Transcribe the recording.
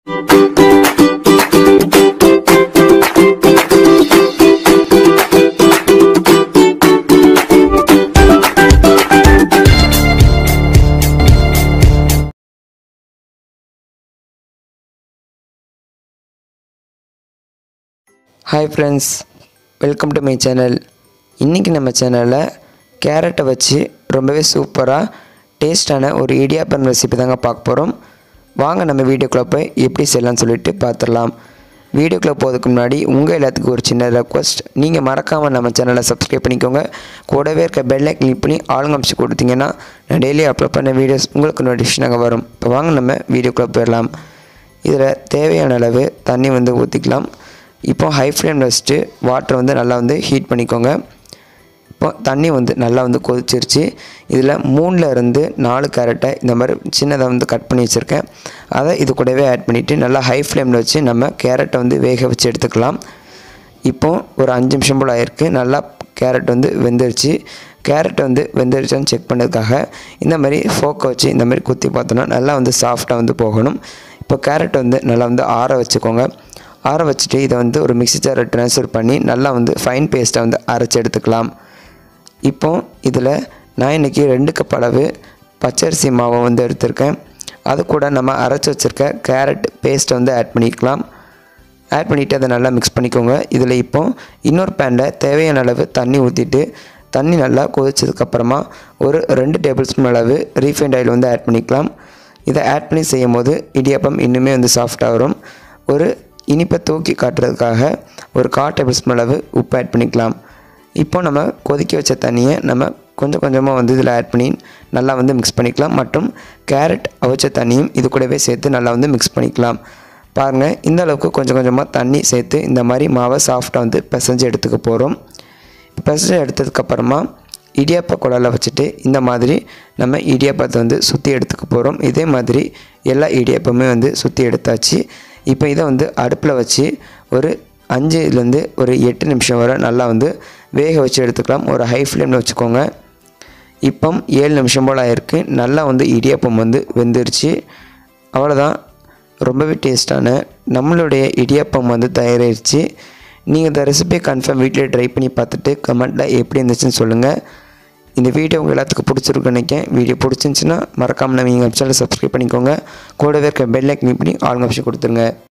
hi friends welcome to my channel இன்றைக்கி நம்ம சேனலில் கேரட்டை வச்சு ரொம்பவே சூப்பராக டேஸ்டான ஒரு இடியாப்பம் ரெசிபி தாங்க பார்க்க போகிறோம் வாங்க நம்ம வீடியோக்குள்ளே போய் எப்படி செய்யலாம்னு சொல்லிட்டு பார்த்துடலாம் வீடியோக்குள்ளே போகிறதுக்கு முன்னாடி உங்கள் எல்லாத்துக்கும் ஒரு சின்ன ரெக்வஸ்ட் நீங்கள் மறக்காமல் நம்ம சேனலை சப்ஸ்கிரைப் பண்ணிக்கோங்க கூடவே இருக்க பெல்லை கிளிக் பண்ணி ஆளுங்க அமைச்சு கொடுத்தீங்கன்னா நான் டெய்லி அப்லோட் பண்ண வீடியோஸ் உங்களுக்கு நோட்டிஃபிகேஷனாக வரும் இப்போ வாங்க நம்ம வீடியோக்குள்ளே போயிடலாம் இதில் தேவையான அளவு தண்ணி வந்து ஊற்றிக்கலாம் இப்போ ஹை ஃப்ளேமில் வச்சுட்டு வாட்டரை வந்து நல்லா வந்து ஹீட் பண்ணிக்கோங்க இப்போ தண்ணி வந்து நல்லா வந்து கொதிச்சிருச்சு இதில் மூணில் இருந்து நாலு கேரட்டை இந்த மாதிரி சின்னதாக வந்து கட் பண்ணி வச்சுருக்கேன் அதை இது கூடவே ஆட் பண்ணிவிட்டு நல்லா ஹை ஃப்ளேமில் வச்சு நம்ம கேரட்டை வந்து வேக வச்சு எடுத்துக்கலாம் இப்போ ஒரு அஞ்சு நிமிஷம் போல் ஆயிருக்கு நல்லா கேரட் வந்து வெந்துருச்சு கேரட் வந்து வெந்துருச்சான்னு செக் பண்ணதுக்காக இந்த மாதிரி ஃபோக்கை வச்சு இந்த மாதிரி குத்தி பார்த்தோன்னா நல்லா வந்து சாஃப்டாக வந்து போகணும் இப்போ கேரட் வந்து நல்லா வந்து ஆற வச்சுக்கோங்க ஆற வச்சுட்டு இதை வந்து ஒரு மிக்ஸி ஜாரை ட்ரான்ஸ்ஃபர் பண்ணி நல்லா வந்து ஃபைன் பேஸ்ட்டை வந்து அரைச்சி எடுத்துக்கலாம் இப்போ இதில் நான் இன்றைக்கி ரெண்டு கப் அளவு பச்சரிசி மாவை வந்து எடுத்திருக்கேன் அது கூட நம்ம அரைச்சி வச்சுருக்க கேரட் பேஸ்ட்டை வந்து ஆட் பண்ணிக்கலாம் ஆட் பண்ணிவிட்டு அதை நல்லா மிக்ஸ் பண்ணிக்கோங்க இதில் இப்போ இன்னொரு பேனில் தேவையான அளவு தண்ணி ஊற்றிட்டு தண்ணி நல்லா கொதிச்சதுக்கப்புறமா ஒரு ரெண்டு டேபிள் ஸ்பூன் அளவு ரீஃபைண்ட் ஆயில் வந்து ஆட் பண்ணிக்கலாம் இதை ஆட் பண்ணி செய்யும் போது இடியாப்பம் இன்னுமே வந்து சாஃப்டாக வரும் ஒரு இனிப்பை தூக்கி காட்டுறதுக்காக ஒரு கால் டேபிள் ஸ்பூன் அளவு உப்பு ஆட் பண்ணிக்கலாம் இப்போ நம்ம கொதிக்க வச்ச தண்ணியை நம்ம கொஞ்சம் கொஞ்சமாக வந்து இதில் ஆட் பண்ணி நல்லா வந்து மிக்ஸ் பண்ணிக்கலாம் மற்றும் கேரட் அவிச்ச தண்ணியும் இது கூடவே சேர்த்து நல்லா வந்து மிக்ஸ் பண்ணிக்கலாம் பாருங்கள் இந்த அளவுக்கு கொஞ்சம் கொஞ்சமாக தண்ணி சேர்த்து இந்த மாதிரி மாவை சாஃப்டாக வந்து பிசைஞ்சு எடுத்துக்க போகிறோம் பிசைஞ்சு எடுத்ததுக்கப்புறமா இடியாப்ப குழலை வச்சுட்டு இந்த மாதிரி நம்ம இடியாப்பத்தை வந்து சுற்றி எடுத்துக்க போகிறோம் இதே மாதிரி எல்லா இடியாப்பமே வந்து சுற்றி எடுத்தாச்சு இப்போ இதை வந்து அடுப்பில் வச்சு ஒரு அஞ்சுலேருந்து ஒரு எட்டு நிமிஷம் வரை நல்லா வந்து வேக வச்சு எடுத்துக்கலாம் ஒரு ஹை ஃப்ளேமில் வச்சுக்கோங்க இப்போ ஏழு நிமிஷம் போல் ஆயிருக்கு நல்லா வந்து இடியாப்பம் வந்து வெந்துருச்சு அவ்வளோதான் ரொம்பவே டேஸ்ட்டான நம்மளுடைய இடியாப்பம் வந்து தயாரிச்சு நீங்கள் இந்த ரெசிபியை கன்ஃபார்ம் வீட்டில் ட்ரை பண்ணி பார்த்துட்டு கமெண்ட்டில் எப்படி இருந்துச்சுன்னு சொல்லுங்கள் இந்த வீடியோ உங்கள் எல்லாத்துக்கும் பிடிச்சிருக்குன்னு நினைக்கிறேன் வீடியோ பிடிச்சிருந்துச்சின்னா மறக்காமல் நம்ம எங்கள் சேனலை சப்ஸ்கிரைப் பண்ணிக்கோங்க கூடவே இருக்க பெல் ஐக்கன் பண்ணி ஆல் ஆப்ஷன் கொடுத்துருங்க